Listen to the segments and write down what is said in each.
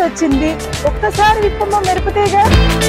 వచ్చింది ఒక్కసారి విప్పమ్మ మెరుపుతేగా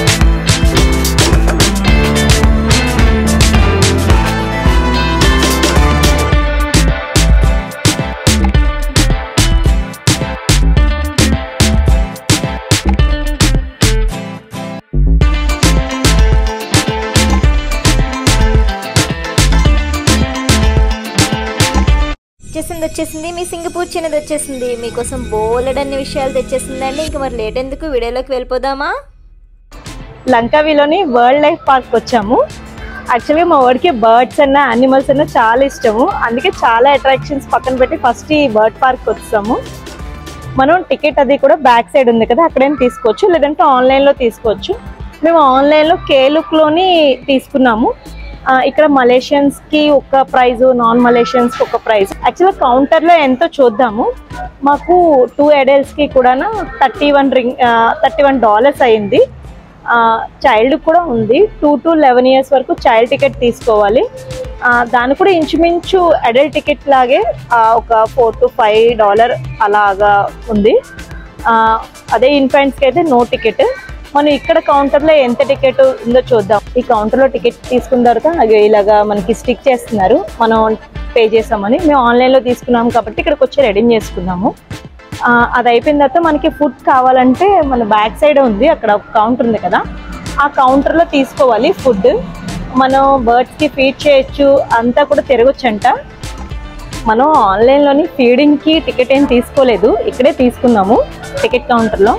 వచ్చేసింది వచ్చేసింది మీ సింగపూర్ చిన్నది వచ్చేసింది మీకోసం బోలెడన్ని విషయాలు తెచ్చేసిందండి ఇంక మరి లేట్ ఎందుకు వీడియోలోకి వెళ్ళిపోదామా లంకావిలోని వరల్డ్ లైఫ్ పార్క్ వచ్చాము యాక్చువల్గా మా వాడికి బర్డ్స్ అన్న యానిమల్స్ అన్న చాలా ఇష్టము అందుకే చాలా అట్రాక్షన్స్ పక్కన పెట్టి ఫస్ట్ ఈ బర్డ్ పార్క్ వచ్చాము మనం టికెట్ అది కూడా బ్యాక్ సైడ్ ఉంది కదా అక్కడేం తీసుకోవచ్చు లేదంటే ఆన్లైన్లో తీసుకోవచ్చు మేము ఆన్లైన్లో కేలుక్లోని తీసుకున్నాము ఆ, ఇక్కడ మలేషియన్స్కి ఒక ప్రైజ్ నాన్ మలేషియన్స్కి ఒక ప్రైజ్ యాక్చువల్గా కౌంటర్లో ఎంతో చూద్దాము మాకు టూ కి కూడా thirty one ringgit thirty one dollars అయింది చైల్డ్ కూడా ఉంది టూ టు లెవెన్ ఇయర్స్ వరకు చైల్డ్ టికెట్ తీసుకోవాలి ఆ, దాని కూడా ఇంచుమించు అడల్ట్ టికెట్ లాగే ఆ, ఒక ఫోర్ టు ఫైవ్ డాలర్ అలాగా ఉంది ఆ, అదే ఇన్ఫాంట్స్కి అయితే నో టికెట్ మనం ఇక్కడ కౌంటర్లో ఎంత టికెట్ ఉందో చూద్దాం ఈ కౌంటర్లో టికెట్ తీసుకున్న తర్వాత అది ఇలాగా మనకి స్టిక్ చేస్తున్నారు మనం పే చేసామని మేము ఆన్లైన్లో తీసుకున్నాం కాబట్టి ఇక్కడికి వచ్చి రెడీ చేసుకున్నాము ఆ, అది అయిపోయిన తర్వాత మనకి ఫుడ్ కావాలంటే మన బ్యాక్ సైడ్ ఉంది అక్కడ ఒక కౌంటర్ ఉంది కదా ఆ కౌంటర్లో తీసుకోవాలి ఫుడ్ మనం బర్డ్స్కి ఫీడ్ చేయొచ్చు అంతా కూడా తిరగొచ్చంట మనం ఆన్లైన్లోని ఫీడింగ్కి టికెట్ ఏం తీసుకోలేదు ఇక్కడే తీసుకున్నాము టికెట్ కౌంటర్లో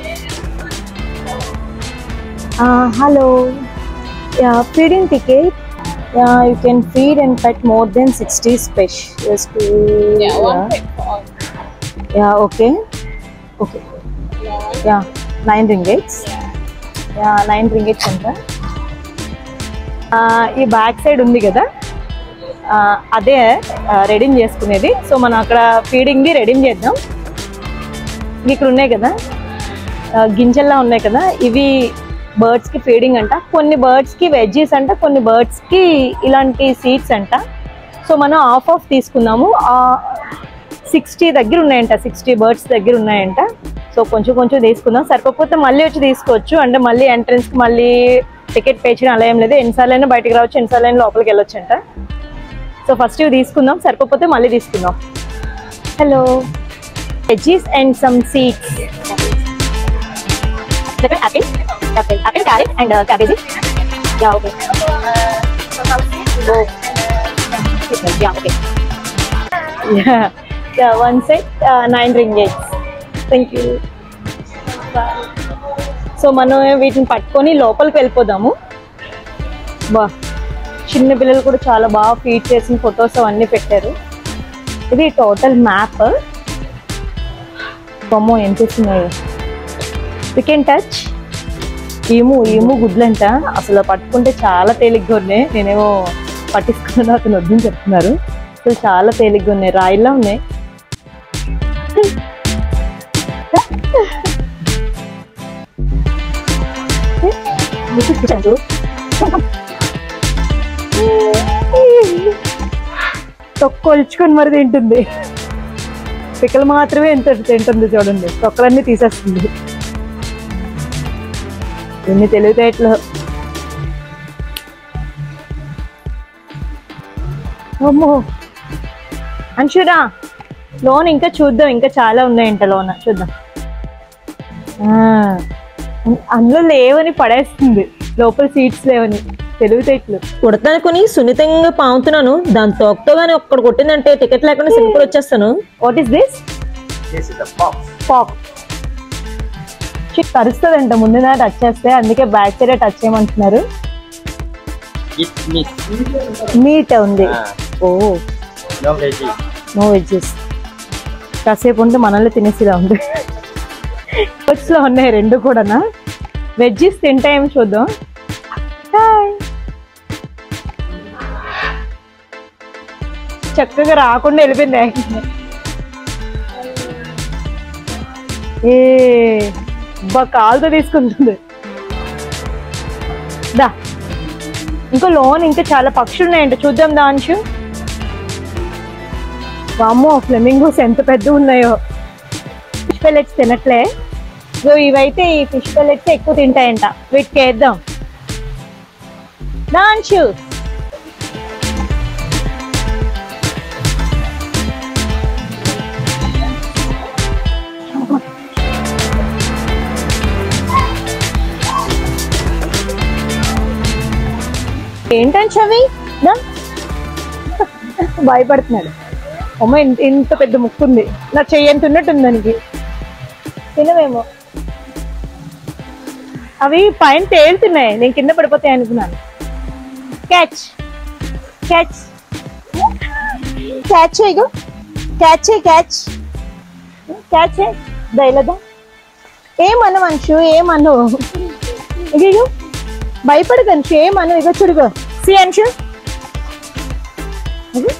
hello feeding ticket you can feed and pet more than sixty స్పెష్ yeah okay okay yeah nine ringgits yeah nine ringgits అంట ఆ, ఈ బ్యాక్ సైడ్ ఉంది కదా ఆ, అదే రెడీ చేసుకునేది సో మనం అక్కడ ఫీడింగ్ది రెడీ చేద్దాం ఇవి ఇక్కడ ఉన్నాయి కదా ఆ, గింజల్లా ఉన్నాయి కదా ఇవి బర్డ్స్కి ఫీడింగ్ అంట కొన్ని బర్డ్స్కి వెజ్జీస్ అంట కొన్ని బర్డ్స్కి ఇలాంటి సీడ్స్ అంట సో మనం ఆఫ్ ఆఫ్ తీసుకున్నాము సిక్స్టీ దగ్గర ఉన్నాయంట సిక్స్టీ బర్డ్స్ దగ్గర ఉన్నాయంట సో కొంచెం కొంచెం తీసుకుందాం సరిపోతే మళ్ళీ వచ్చి తీసుకోవచ్చు అంటే మళ్ళీ ఎంట్రన్స్కి మళ్ళీ టికెట్ పే చేయడం అలా ఏం లేదు ఎన్నిసార్లు అయినా బయటకు రావచ్చు ఎన్నిసార్లు అయినా లోపలికి వెళ్ళొచ్చు అంట సో ఫస్ట్ ఇవి తీసుకుందాం సరిపోతే మళ్ళీ తీసుకుందాం hello veggies and some seeds apple, apple, apple, carrot, and uh, cabbage. Yeah, okay. Oh. Yeah, okay. Yeah, yeah. One set, uh, nine ringgits. Thank you. Bye. So మనం వీటిని పట్టుకొని లోపలికి వెళ్ళిపోదాము బా చిన్న పిల్లలు కూడా చాలా బాగా ఫీడ్ చేసిన ఫొటోస్ అవన్నీ పెట్టారు ఇది టోటల్ మ్యాప్ బొమ్మ ఏం చేస్తున్నాయి వి కెన్ టచ్ ఏమో ఏమో గుడ్లంట అసలు పట్టుకుంటే చాలా తేలిగ్గా ఉన్నాయి నేనేమో పట్టించుకున్నా అతను వద్దని చెప్తున్నారు అసలు చాలా తేలిగ్గా ఉన్నాయి రాయిలా ఉన్నాయి చూపించండు తొక్కొల్చుకొని మరి తింటుంది పిక్కలు మాత్రమే ఎంత తింటుంది చూడండి తొక్కలన్నీ తీసేస్తుంది ఎన్ని తెలివితేటలు అమ్మో అంశురా లోన్ ఇంకా చూద్దాం ఇంకా చాలా ఉన్నాయంట లోన చూద్దాం ఆ, అందులో లేవని పడేస్తుంది లోపల సీట్స్ లేవని తెలివితేటలు కుడతానుకుని సున్నితంగా పాముతున్నాను దాని తోకతో గానీ ఒక్కడు కొట్టిందంటే టికెట్ లేకుండా సింగపూర్ వచ్చేస్తాను what is this This is a box. పాప్ చిక్ కరుస్తుందంట ముందున టచ్ చేస్తే అందుకే బ్యాక్ సైడ్ టచ్ చేయమంటున్నారు It meat. మీట్ ఉంది Ah, oh no veggie. No veggies కాసేపు ఉంటే మనల్ని తినేసిలా ఉంది లో ఉన్నాయి రెండు కూడానా వెజ్జెస్ తింటాయేమో చూద్దాం హాయ్ చక్కగా రాకుండా వెళ్ళిపోయింది ఏకంగా. ఏ బా కాలుతో తీసుకుంటుంది దా ఇంకో లోన్ ఇంకా చాలా పక్షులు ఉన్నాయంట చూద్దాం దాంశు వామ్మో ఫ్లెమింగోస్ ఎంత పెద్ద ఉన్నాయో ఫిష్ పెల్లెట్స్ తినట్లే సో ఇవైతే ఈ ఫిష్ పెల్లెట్స్ ఎక్కువ తింటాయంట వీటికి వేద్దాం నాన్ షూస్ ఏంటని చవి దా. భయపడుతున్నాడు అమ్మ ఇంత ఇంత పెద్ద ముక్కు ఉంది నా చెయ్యి ఎంత ఉన్నట్టుంది దానికి తినవేమో అవి పైన తేలుతున్నాయి నేను కింద పడిపోతాయి అనుకున్నాను క్యాచ్ క్యాచ్ క్యాచ్ ఇగో క్యాచ్ క్యాచ్ క్యాచ్ దయలదా ఏమను మనుషు ఏమను ఇగో భయపడదు అంశు ఏమను ఇగో చూడుగో సి అంశు ఇది.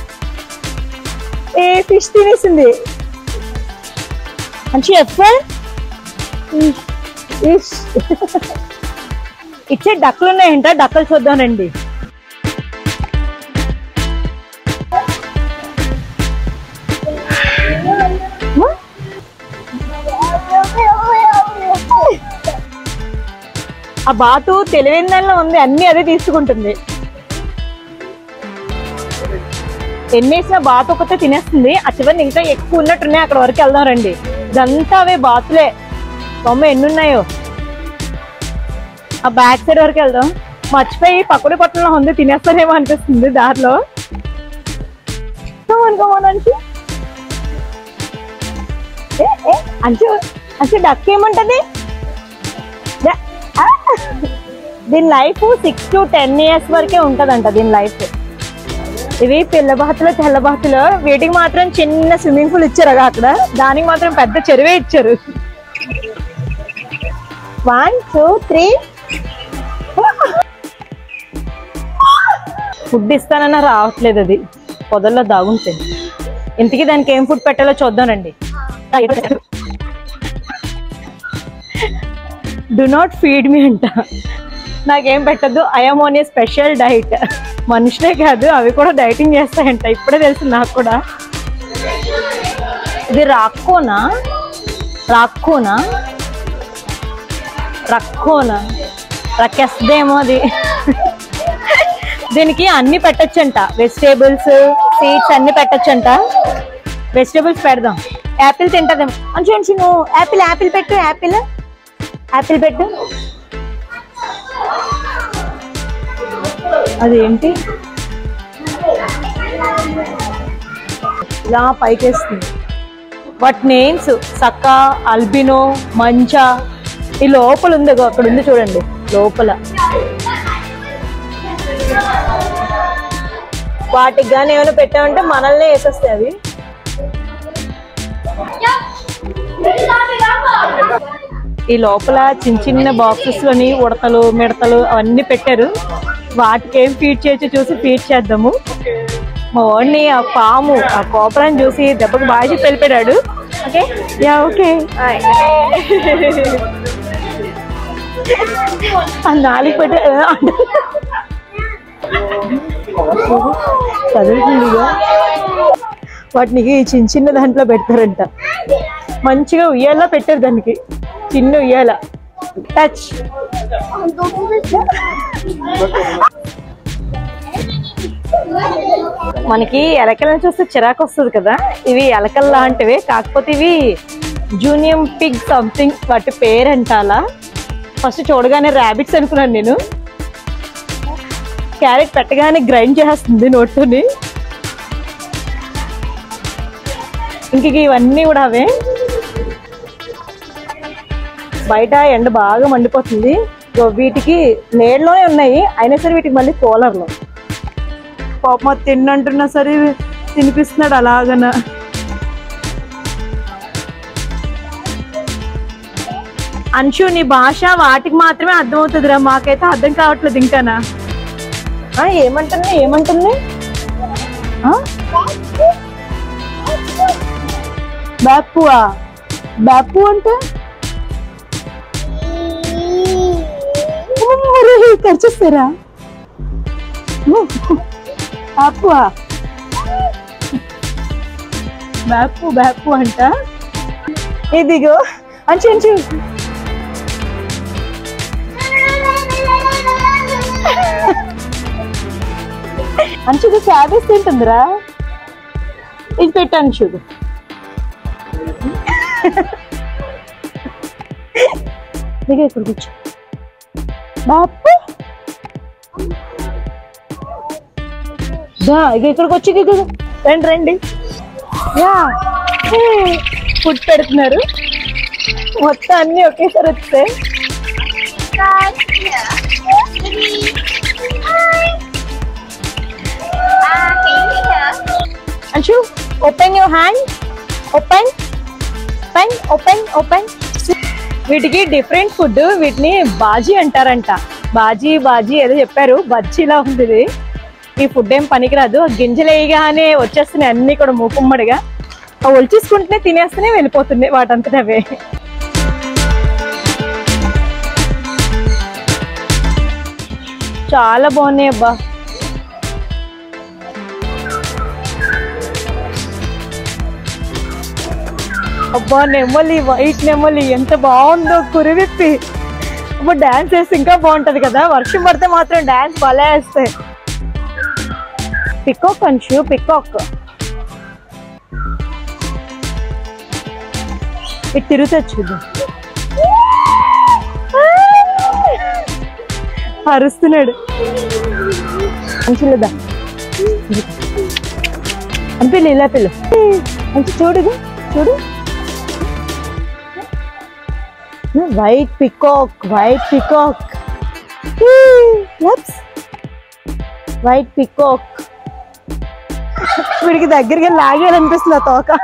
ఏ ఫిష్ తినేసింది అంశు ఎఫర్ ఇచ్చే డక్కలు ఉన్నాయంట డక్కలు చూద్దానండి ఆ బాతు తెలివైన దానిలో ఉంది అన్ని అదే తీసుకుంటుంది ఎన్నేసిన బాతు ఒకటే తినేస్తుంది ఆ చివరిని ఇంకా ఎక్కువ ఉన్నట్టున్నాయి అక్కడ వరకు వెళ్దాం రండి ఇదంతా అవే బాతులే బొమ్మ ఎన్ని ఉన్నాయో ఆ బ్యాక్ సైడ్ వరకు వెళ్దాం మర్చిపోయి పక్కడి పట్టణంలో ఉంది తినేస్తారేమో అనిపిస్తుంది దారిలో అనుకోమోనంచి ఏ ఏ అంచు అంచు డక్ ఏముంటది ద- ఆ! దీని life six to ten years వరకే ఉంటదంట దీని లైఫ్ ఇవి పిల్ల బాతులు తెల్ల బాతులు వీటికి మాత్రం చిన్న స్విమ్మింగ్ పూల్ ఇచ్చారు కదా అక్కడ దానికి మాత్రం పెద్ద చెరువే ఇచ్చారు వన్ టూ త్రీ ఫుడ్ ఇస్తానన్నా రావట్లేదు అది పొదల్లో దాగుంటుంది ఇంతకీ దానికి ఏం ఫుడ్ పెట్టాలో చూద్దానండి డు నాట్ ఫీడ్ మీ అంట నాకేం పెట్టద్దు అయమోని స్పెషల్ డైట్ మనుషులే కాదు అవి కూడా డైటింగ్ చేస్తాయంట ఇప్పుడే తెలుసు నాకు కూడా ఇది రాక్కోనా రాక్కోనా రక్కోనా రక్కేస్తుందేమో అది దీనికి అన్ని పెట్టచ్చంట వెజిటేబుల్స్ సీడ్స్ అన్ని పెట్టచ్చంట వెజిటేబుల్స్ పెడదాం యాపిల్ తింటదేమో అంచు అంచు నువ్వు యాపిల్ యాపిల్ పెట్టు యాపిల్ యాపిల్ పెట్టు అదేంటి ఇలా పైకేస్తుంది వాటి నేమ్స్ సక్క అల్బినో మంచా ఈ లోపల ఉంది ఇగో అక్కడ ఉంది చూడండి లోపల వాటికి కానీ ఏమైనా పెట్టామంటే మనల్నే వేసేస్తాయి అవి ఈ లోపల చిన్న చిన్న బాక్సెస్ లోని ఉడతలు మిడతలు అవన్నీ పెట్టారు వాటికి ఏం ఫీడ్ చేయొచ్చు చూసి ఫీడ్ చేద్దాము మా వాడిని ఆ పాము ఆ కోపరాన్ని చూసి దెబ్బకు బాగా చెప్పి వెళ్ళిపోయాడు ఓకే యా ఓకే ఆ నాలుగు పెట్టి కదులుతుందిగా వాటిని చిన్న చిన్న దాంట్లో పెడతారంట మంచిగా ఉయ్యాల పెట్టారు దానికి చిన్న ఉయ్యాల టచ్ మనకి ఎలకలను చూస్తే చిరాకు వస్తుంది కదా ఇవి ఎలకలు లాంటివి కాకపోతే ఇవి జూనియం పిగ్ సంథింగ్ వాటి పేరు అంటాలా ఫస్ట్ చూడగానే ర్యాబిట్స్ అనుకున్నాను నేను క్యారెట్ పెట్టగానే గ్రైండ్ చేస్తుంది నోట్తోని ఇంక ఇవన్నీ కూడా అవే బయట ఎండ బాగా మండిపోతుంది ఇగో వీటికి నీళ్ళలోనే ఉన్నాయి అయినా సరే వీటికి మళ్ళీ కూలర్లో పాప తిన్నంటున్నా సరే తినిపిస్తున్నాడు అలాగన అంశు నీ భాష వాటికి మాత్రమే అర్థమవుతుందిరా మాకైతే అర్థం కావట్లేదు ఇంకానా ఆ, ఏమంటుంది ఏమంటుంది ఆ? బాపువా బాపు అంటే ఖర్చుస్తారా బాపువా బాపు బాపు అంట ఇదిగో అంచు అంచు అంచుకు క్యాబేజ్ తింటుందిరా ఇది పెట్టు అంచుకు దిగ ఇక్కడ కూర్చో బాపు దా ఇక ఇక్కడికి వచ్చి ఇక ఇక. రండి రండి యా ఫుడ్ పెడుతున్నారు మొత్తం అన్ని ఒకేసారి వస్తాయి Anshu open your hand open open open open వీటికి డిఫరెంట్ ఫుడ్ వీటిని బాజీ అంటారంట బాజీ బాజీ ఏదో చెప్పారు బజ్జీలా ఉంది ఇది ఈ ఫుడ్ ఏం పనికిరాదు ఆ గింజలు వేయగానే వచ్చేస్తున్నాయి అన్ని కూడా మూకుమ్మడిగా ఆ ఒలిచేసుకుంటూనే తినేస్తూనే వెళ్ళిపోతుంది వాటంతట అవే చాలా బాగున్నాయి అబ్బా అబ్బా నెమ్మలి వైట్ నెమ్మలి ఎంత బాగుందో కురివిప్పి అబ్బా డాన్స్ వేస్తే ఇంకా బాగుంటది కదా వర్షం పడితే మాత్రం డాన్స్ భలే వేస్తాయి పికాక్ అంచు పికాక్ ఇటు తిరుగుతా చూద్దాం అరుస్తున్నాడు అంచులేదా అంపిల్లి ఇలా పిల్లు అంచు చూడు ఇది, చూడు white peacock white peacock white peacock వీడికి దగ్గరికి లాగేయాలనిపిస్తుంది ఆ తోక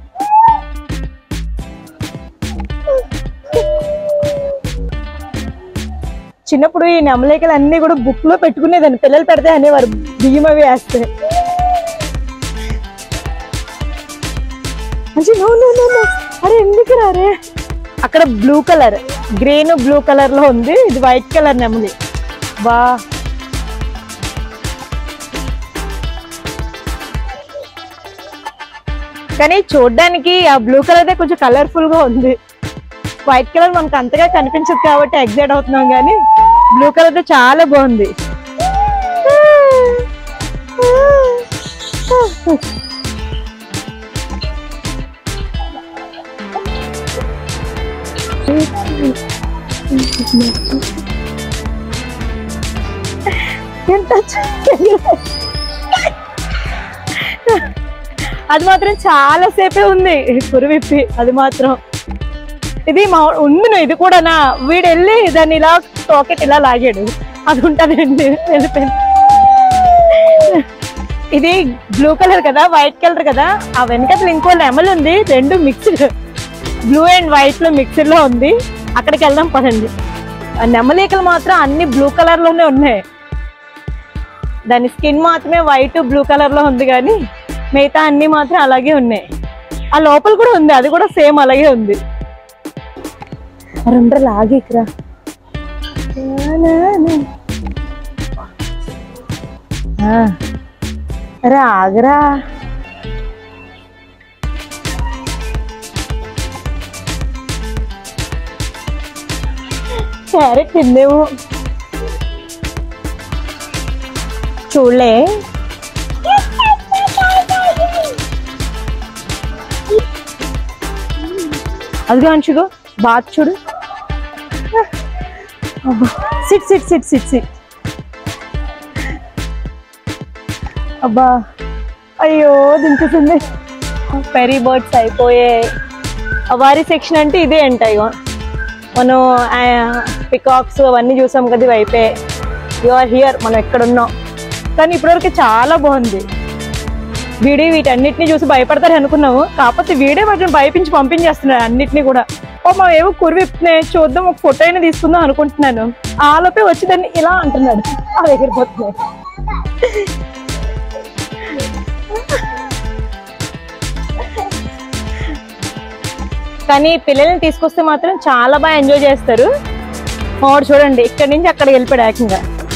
చిన్నప్పుడు ఈ నెమలేకలు అన్ని కూడా బుక్ లో పెట్టుకునేదాన్ని పిల్లలు పెడితే అనేవారు బియ్యం అవి వేస్తే మంచి నో నో నో నో అరే ఎందుకు రారే అక్కడ blue colour green blue colour లో ఉంది ఇది వైట్ కలర్ నెమలి బా కానీ చూడ్డానికి ఆ బ్లూ కలర్ కొంచెం కలర్ఫుల్ గా ఉంది వైట్ కలర్ మనకు అంతగా కనిపించదు కాబట్టి ఎగ్జైట్ అవుతున్నాం కానీ బ్లూ కలర్ తో చాలా బాగుంది ఎంత చక్కగా. అది మాత్రం చాలా సేపే ఉంది కురివిప్పి అది మాత్రం ఇది మా ఉంది నువ్వు ఇది కూడానా వీడు వెళ్ళి దాన్ని ఇలా పాకెట్ ఇలా లాగాడు అది ఉంటదండి వెళ్ళిపోయింది ఇది బ్లూ కలర్ కదా వైట్ కలర్ కదా ఆ వెనకట్ల ఇంకో లెమల్ ఉంది రెండు మిక్స్డ్ బ్లూ అండ్ వైట్ లో మిక్స్డ్ లో ఉంది అక్కడికి వెళ్దాం పదండి ఆ నెమలీకలు మాత్రం అన్ని బ్లూ కలర్ లోనే ఉన్నాయి దాని స్కిన్ మాత్రమే వైట్ బ్లూ కలర్ లో ఉంది కానీ మిగతా అన్ని మాత్రం అలాగే ఉన్నాయి ఆ లోపల కూడా ఉంది అది కూడా సేమ్ అలాగే ఉంది రెండు లాగి ఇక్కడ అరే ఆగరా క్యారెట్ తిందేమో చూడలే అదిగా అంచుగో బాత్ చూడు sit sit sit sit sit అబ్బా అయ్యో దించుతుంది పెరీ బర్డ్స్ అయిపోయాయి అవారి సెక్షన్ అంటే ఇదే అంట ఇగో మనం పికాక్స్ అవన్నీ చూసాం కదా ఇవి అయిపోయాయి యు ఆర్ హియర్ మనం ఎక్కడున్నాం కానీ ఇప్పటివరకు చాలా బాగుంది వీడే వీటన్నిటిని చూసి భయపడతారు అనుకున్నాము కాకపోతే వీడే వాటిని భయపించి పంపించేస్తున్నాడు అన్నిటిని కూడా ఓ మా ఏవో కురివిప్పునే చూద్దాం ఒక ఫోటో అయినా తీసుకుందాం అనుకుంటున్నాను ఆలోపే వచ్చి దాన్ని ఇలా అంటున్నాడు ఆ ఎగిరిపోతున్నాయి కానీ పిల్లల్ని తీసుకొస్తే మాత్రం చాలా బాగా ఎంజాయ్ చేస్తారు మావాడు చూడండి ఇక్కడి నుంచి అక్కడికి వెళ్ళిపోయాడు ఏకంగా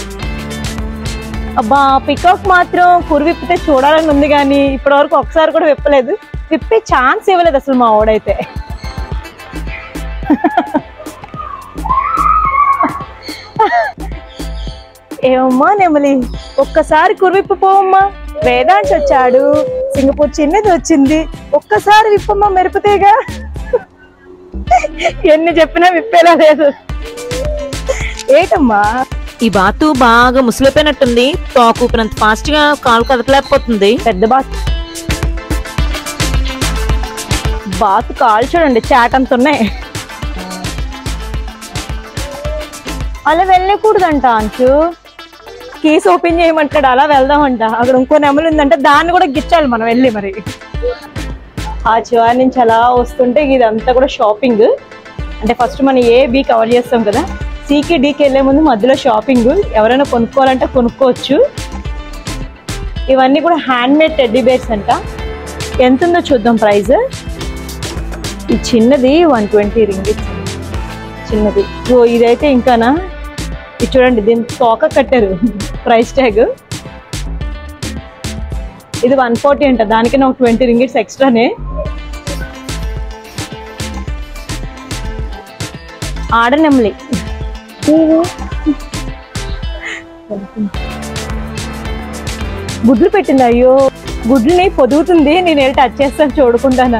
అబ్బా పికాక్ మాత్రం కురు విప్పితే చూడాలని ఉంది కానీ ఇప్పటివరకు ఒకసారి కూడా విప్పలేదు విప్పే ఛాన్స్ ఇవ్వలేదు అసలు మా వాడైతే ఏమమ్మా నెమలి ఒక్కసారి కురివిప్పిపోవమ్మా వేదాంశ్ వచ్చాడు సింగపూర్ చిన్నది వచ్చింది ఒక్కసారి విప్పమ్మా మెరుపుతేగా ఎన్ని చెప్పినా విప్పేలా లేదు ఏటమ్మా ఈ బాతు బాగా ముసిలిపోయినట్టుంది తోక ఊపినంత ఫాస్ట్ గా కాలు కదపలేకపోతుంది పెద్ద బాత్ బాత్ కాల్ చూడండి చాట్ అంత ఉన్నాయి అలా వెళ్ళకూడదంట అంచు కేసు ఓపెన్ చేయమంటాడు అలా వెళ్దామంట అక్కడ ఇంకో నెమలు ఉందంటే దాన్ని కూడా గిచ్చాలి మనం వెళ్ళి మరి ఆ చివరి నుంచి అలా వస్తుంటే ఇదంతా కూడా షాపింగ్ అంటే ఫస్ట్ మనం ఏ బి కవర్ చేస్తాం కదా సికి డీకి వెళ్ళే ముందు మధ్యలో షాపింగ్ ఎవరైనా కొనుక్కోవాలంటే కొనుక్కోవచ్చు ఇవన్నీ కూడా హ్యాండ్ మేడ్ టెడ్డీ బేర్స్ అంట ఎంత ఉందో చూద్దాం ప్రైస్ ఈ చిన్నది వన్ ట్వంటీ రింగిట్ చిన్నది ఓ ఇదైతే ఇంకానా ఇది చూడండి దీని తోక కట్టారు ప్రైస్ ట్యాగ్ ఇది వన్ ఫార్టీ అంట దానికి నాకు ట్వంటీ రింగిట్స్ ఎక్స్ట్రానే ఆడనెమ్మలి గుడ్లు పెట్టింది అయ్యో గుడ్లని పొదుగుతుంది నేను వెళ్ళి టచ్ చేస్తాను చూడకుండానా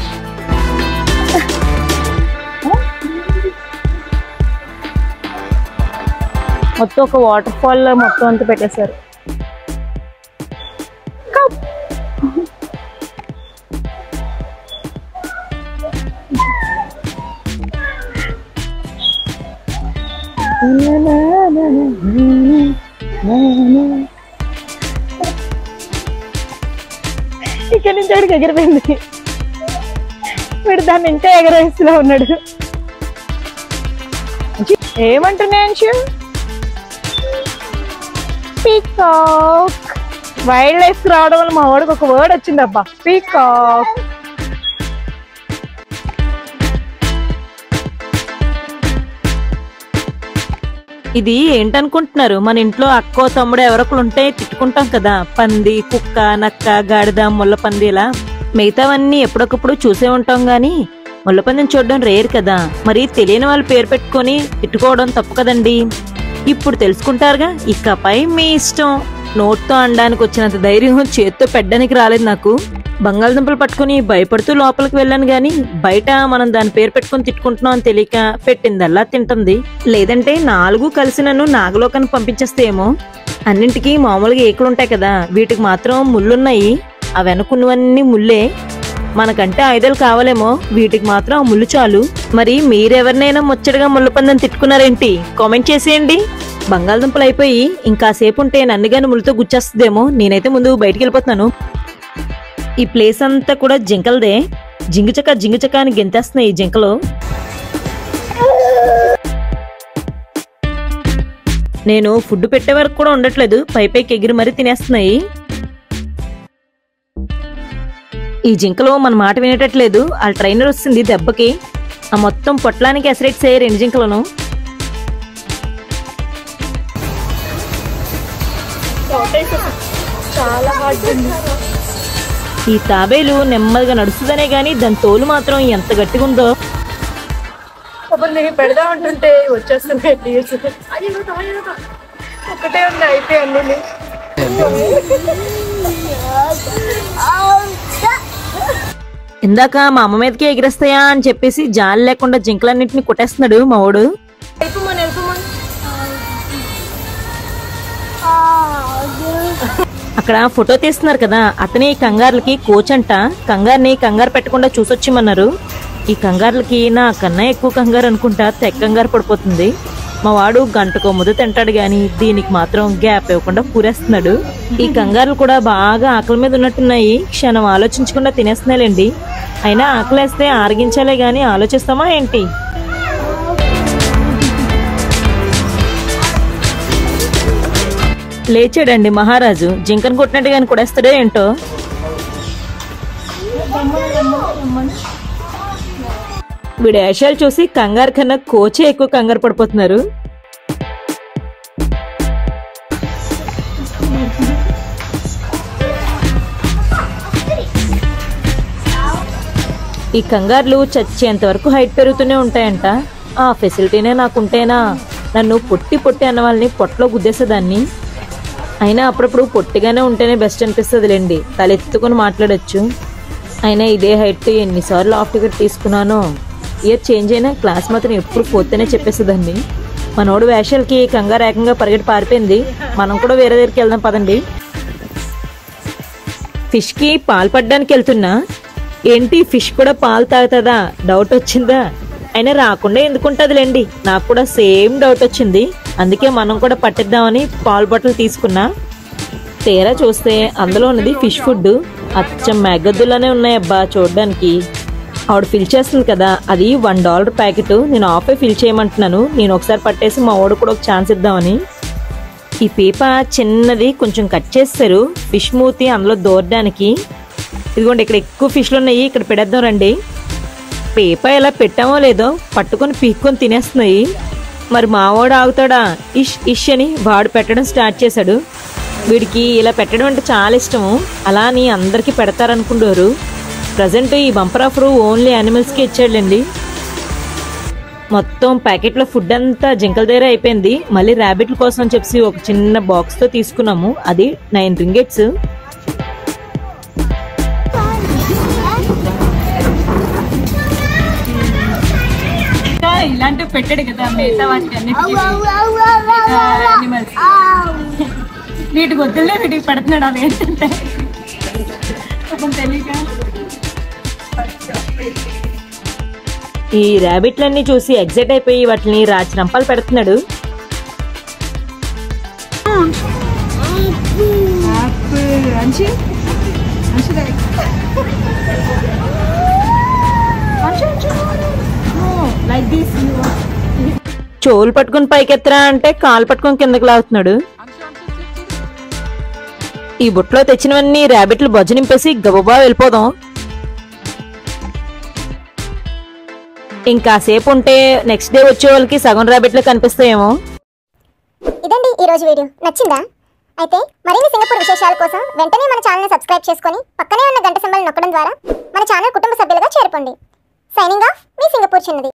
మొత్తం ఒక వాటర్ ఫాల్ మొత్తం అంతా పెట్టేశారు కప్. ఇక్కడి నుంచి అక్కడికి ఎగిరిపోయింది వీడు దాన్ని ఇంకా ఎగరేస్తూనే ఉన్నాడు ఏమంటున్నాయి అంశు పీకాక్ వైల్డ్ లైఫ్ రావడం వల్ల మా వాడికి ఒక వర్డ్ వచ్చింది అబ్బా పీకాక్ ఇది ఏంటనుకుంటున్నారు మన ఇంట్లో అక్కో తమ్ముడు ఎవరొకరు ఉంటే తిట్టుకుంటాం కదా పంది కుక్క నక్క గాడిద ముళ్ళ పంది ఇలా మిగతావన్నీ ఎప్పుడొకప్పుడు చూసే ఉంటాం గాని ముళ్ళపందిని చూడడం రేర్ కదా మరి తెలియని వాళ్ళు పేరు పెట్టుకొని తిట్టుకోవడం తప్పు కదండి ఇప్పుడు తెలుసుకుంటారుగా ఇకపై మీ ఇష్టం నోట్తో అనడానికి వచ్చినంత ధైర్యం చేత్తో పెట్టడానికి రాలేదు నాకు బంగాళదుంపలు పట్టుకుని భయపడుతూ లోపలికి వెళ్ళాను గాని బయట మనం దాని పేరు పెట్టుకుని తిట్టుకుంటున్నాం అని తెలియక పెట్టిందల్లా తింటుంది లేదంటే నాలుగు కలిసి నన్ను నాగలోకాన్ని పంపించేస్తే ఏమో అన్నింటికి మామూలుగా ఏకులు ఉంటాయి కదా వీటికి మాత్రం ముళ్ళున్నాయి అవి వెనుకున్నవన్నీ ముళ్ళే మనకంటే ఆయుధాలు కావాలేమో వీటికి మాత్రం ఆ ముళ్ళు చాలు మరి మీరెవరినైనా ముచ్చటగా ముళ్ళు పందని తిట్టుకున్నారేంటి కామెంట్ చేసేయండి బంగాళదుంపలు అయిపోయి ఇంకాసేపు ఉంటే నన్నుగాని ముళ్ళతో గుచ్చేస్తుందేమో నేనైతే ముందు బయటికి వెళ్ళిపోతున్నాను ఈ ప్లేస్ అంతా కూడా జింకలదే జింగుచక జింగుచక అని గెంతేస్తున్నాయి ఈ జింకలు నేను ఫుడ్ పెట్టే వరకు కూడా ఉండట్లేదు పై పైకి ఎగిరి మరీ తినేస్తున్నాయి ఈ జింకలు మన మాట వినేటట్లేదు వాళ్ళ ట్రైనర్ వస్తుంది దెబ్బకి ఆ మొత్తం పొట్లానికి ఎసరెట్సే రెండు జింకలను చాలా హార్డ్ ఉంది ఈ తాబేలు నెమ్మదిగా నడుస్తుందనే గాని దాని తోలు మాత్రం ఎంత గట్టిగా ఉందో అప్పుడు నేను పెడదా ఉంటుంటే వచ్చేస్తున్నాయి ప్లీజ్ ఒకటే ఉంది అయితే అన్ని ఇందాక మా అమ్మ మీదకే ఎగిరేస్తాయా అని చెప్పేసి జాలి లేకుండా జింకలన్నింటినీ కొట్టేస్తున్నాడు మా వాడు అక్కడ ఫోటో తీస్తున్నారు కదా అతనే ఈ కంగారులకి కోచ్ అంట కంగారుని కంగారు పెట్టకుండా చూసొచ్చిమన్నారు ఈ కంగారులకి నా కన్నా ఎక్కువ కంగారు అనుకుంటా తెగ కంగారు పడిపోతుంది మా వాడు గంటకో ముద్ద తింటాడు గాని దీనికి మాత్రం గ్యాప్ ఇవ్వకుండా పూరేస్తున్నాడు ఈ కంగారులు కూడా బాగా ఆకలి మీద ఉన్నట్టున్నాయి క్షణం ఆలోచించకుండా తినేస్తున్నాయిలేండి అయినా ఆకలేస్తే ఆరగించాలే గాని ఆలోచిస్తామా ఏంటి లేచాడండి మహారాజు జింకను కొట్టినట్టుగాని కొడేస్తాడో ఏంటో వీడి వేషాలు చూసి కంగారు కన్నా కోచే ఎక్కువ కంగారు పడిపోతున్నారు ఈ కంగారులు చచ్చేంత వరకు హైట్ పెరుగుతూనే ఉంటాయంట ఆ ఫెసిలిటీనే నాకుంటేనా నన్ను పొట్టి పొట్టి అన్న వాళ్ళని పొట్టలో గుద్దేసేదాన్ని అయినా అప్పుడప్పుడు పొట్టిగానే ఉంటేనే బెస్ట్ అనిపిస్తుందిలేండి తలెత్తుకొని మాట్లాడొచ్చు అయినా ఇదే హైట్ ఎన్నిసార్లు ఆఫ్ టికెట్ తీసుకున్నానో ఇయర్ చేంజ్ అయినా క్లాస్ మాత్రం ఎప్పుడు పోతేనే చెప్పేసేదాన్ని మనోడు వేషాలకి కంగారు ఏకంగా పరిగెట్టి పారిపోయింది మనం కూడా వేరే దగ్గరికి వెళ్దాం పదండి ఫిష్కి పాలు పడ్డానికి వెళ్తున్నా ఏంటి ఫిష్ కూడా పాలు తాగుతుందా డౌట్ వచ్చిందా అయినా రాకుండా ఎందుకుంటుందిలేండి నాకు కూడా సేమ్ డౌట్ వచ్చింది అందుకే మనం కూడా పట్టిద్దామని పాలు బాటిల్ తీసుకున్నా తీరా చూస్తే అందులో ఉన్నది ఫిష్ ఫుడ్ అచ్చం మెగ్గద్దులానే ఉన్నాయి అబ్బా చూడడానికి ఆవిడ ఫిల్ చేస్తుంది కదా అది వన్ డాలర్ ప్యాకెట్ నేను ఆఫే ఫిల్ చేయమంటున్నాను నేను ఒకసారి పట్టేసి మా వాడు కూడా ఒక ఛాన్స్ ఇద్దామని ఈ పీప చిన్నది కొంచెం కట్ చేస్తారు ఫిష్ మూతి అందులో దూరడానికి ఇదిగోండి ఇక్కడ ఎక్కువ ఫిష్లు ఉన్నాయి ఇక్కడ పెడేద్దాం రండి పీప ఎలా పెట్టామో లేదో పట్టుకొని పీక్కొని తినేస్తున్నాయి మరి మావాడు ఆగుతాడా ఇష్ ఇష్ అని వాడు పెట్టడం స్టార్ట్ చేశాడు వీడికి ఇలా పెట్టడం అంటే చాలా ఇష్టము అలా అని అందరికీ పెడతారనుకుంటారు ప్రజెంట్ ఈ బంపర్ ఆఫర్ ఓన్లీ యానిమల్స్కి ఇచ్చాడులేండి మొత్తం ప్యాకెట్లో ఫుడ్ అంతా జింకల దగ్గర అయిపోయింది మళ్ళీ ర్యాబిట్ల కోసం అని చెప్పి ఒక చిన్న బాక్స్తో తీసుకున్నాము అది నైన్ రింగెట్స్ ఇలాంటివి పెట్టాడు కదా మిగతా వాటికి అన్నిటికీ యానిమల్స్ వీటికి వద్దులే వీటికి పెడుతున్నాడు అది ఏంటంటే కొంచెం తెలియక ఈ ర్యాబిట్లన్నీ చూసి ఎగ్జైట్ అయిపోయి వాటిని రాచి రంపాలు పెడుతున్నాడు అంచి అంచి లైక్ దిస్ చెవులు పట్టుకుని పైకెత్తరా అంటే కాలు పట్టుకొని కిందకి లాగుతున్నాడు ఈ బుట్టలో తెచ్చినవన్నీ ర్యాబిట్లు బొజ్జ నింపేసి గబబా వెళ్ళిపోదాం ఇంకాసేపు ఉంటే నెక్స్ట్ డే వచ్చే వాళ్ళకి సగం ర్యాబిట్లు కనిపిస్తాయేమో ఇదండి ఈ రోజు వీడియో నచ్చిందా అయితే మరిన్ని సింగపూర్ విశేషాల కోసం వెంటనే మన ఛానల్ని సబ్స్క్రైబ్ చేసుకొని పక్కనే ఉన్న గంట సింబల్ నొక్కడం ద్వారా మన ఛానల్ కుటుంబ సభ్యులుగా చేరుకోండి సైనింగ్ ఆఫ్ మీ సింగపూర్ చిన్నది